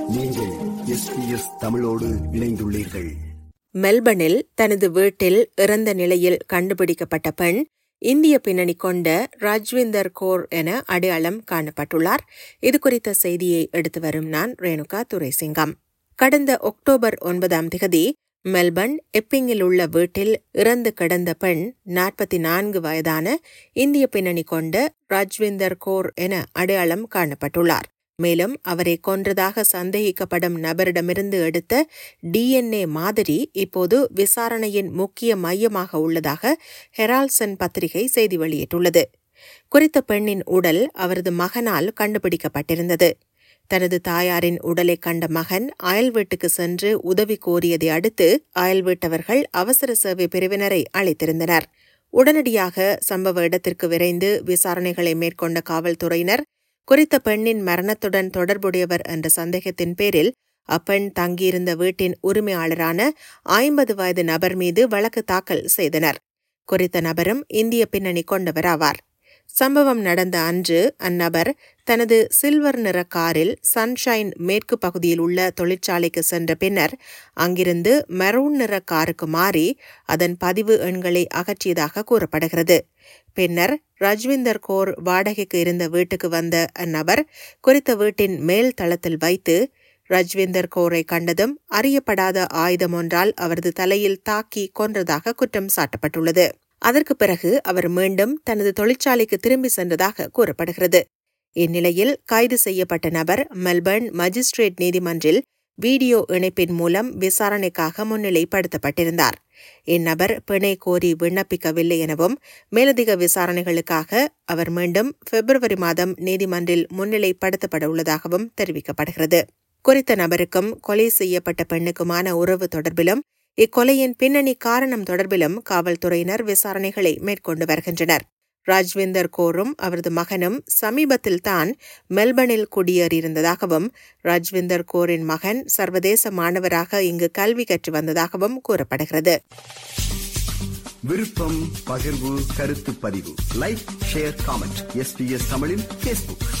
நீங்கள் எஸ்பிஎஸ் தமிழோடு இணைந்துள்ளீர்கள் மெல்பர்னில் தனது வீட்டில் இறந்த நிலையில் கண்டுபிடிக்கப்பட்ட பெண் இந்திய பின்னணி கொண்ட ராஜ்விந்தர் கோர் என அடையாளம் காணப்பட்டுள்ளார் இது குறித்த செய்தியை எடுத்து வரும் நான் ரேணுகா துரைசிங்கம் கடந்த அக்டோபர் ஒன்பதாம் திகதி மெல்பர்ன் எப்பிங்கில் உள்ள வீட்டில் இறந்து கிடந்த பெண் நாற்பத்தி நான்கு வயதான இந்திய பின்னணி கொண்ட ராஜ்விந்தர் கோர் என அடையாளம் காணப்பட்டுள்ளார் மேலும் அவரை கொன்றதாக சந்தேகிக்கப்படும் நபரிடமிருந்து எடுத்த டிஎன்ஏ மாதிரி இப்போது விசாரணையின் முக்கிய மையமாக உள்ளதாக ஹெரால்சன் பத்திரிகை செய்தி வெளியிட்டுள்ளது குறித்த பெண்ணின் உடல் அவரது மகனால் கண்டுபிடிக்கப்பட்டிருந்தது தனது தாயாரின் உடலை கண்ட மகன் அயல் வீட்டுக்கு சென்று உதவி கோரியதை அடுத்து அயல் வீட்டவர்கள் அவசர சேவை பிரிவினரை அழைத்திருந்தனர் உடனடியாக சம்பவ இடத்திற்கு விரைந்து விசாரணைகளை மேற்கொண்ட காவல்துறையினர் குறித்த பெண்ணின் மரணத்துடன் தொடர்புடையவர் என்ற சந்தேகத்தின் பேரில் அப்பெண் தங்கியிருந்த வீட்டின் உரிமையாளரான ஐம்பது வயது நபர் மீது வழக்கு தாக்கல் செய்தனர் குறித்த நபரும் இந்திய பின்னணி கொண்டவராவார் சம்பவம் நடந்த அன்று அந்நபர் தனது சில்வர் நிற காரில் சன்ஷைன் மேற்கு பகுதியில் உள்ள தொழிற்சாலைக்கு சென்ற பின்னர் அங்கிருந்து மெரூன் நிற காருக்கு மாறி அதன் பதிவு எண்களை அகற்றியதாக கூறப்படுகிறது பின்னர் ரஜ்விந்தர் கோர் வாடகைக்கு இருந்த வீட்டுக்கு வந்த அந்நபர் குறித்த வீட்டின் மேல் தளத்தில் வைத்து ரஜ்விந்தர் கோரை கண்டதும் அறியப்படாத ஆயுதம் ஒன்றால் அவரது தலையில் தாக்கி கொன்றதாக குற்றம் சாட்டப்பட்டுள்ளது அதற்கு பிறகு அவர் மீண்டும் தனது தொழிற்சாலைக்கு திரும்பி சென்றதாக கூறப்படுகிறது இந்நிலையில் கைது செய்யப்பட்ட நபர் மெல்பர்ன் மஜிஸ்ட்ரேட் நீதிமன்றில் வீடியோ இணைப்பின் மூலம் விசாரணைக்காக முன்னிலைப்படுத்தப்பட்டிருந்தார் இந்நபர் பிணை கோரி விண்ணப்பிக்கவில்லை எனவும் மேலதிக விசாரணைகளுக்காக அவர் மீண்டும் பிப்ரவரி மாதம் நீதிமன்றில் முன்னிலைப்படுத்தப்பட உள்ளதாகவும் தெரிவிக்கப்படுகிறது குறித்த நபருக்கும் கொலை செய்யப்பட்ட பெண்ணுக்குமான உறவு தொடர்பிலும் இக்கொலையின் பின்னணி காரணம் தொடர்பிலும் காவல்துறையினர் விசாரணைகளை மேற்கொண்டு வருகின்றனர் ராஜ்விந்தர் கோரும் அவரது மகனும் சமீபத்தில் தான் மெல்பர்னில் குடியேறியிருந்ததாகவும் ராஜ்விந்தர் கோரின் மகன் சர்வதேச மாணவராக இங்கு கல்வி கற்று வந்ததாகவும் கூறப்படுகிறது விருப்பம் பகிர்வு கருத்து பதிவு லைக் ஷேர் காமெண்ட் எஸ்பிஎஸ் தமிழின் பேஸ்புக்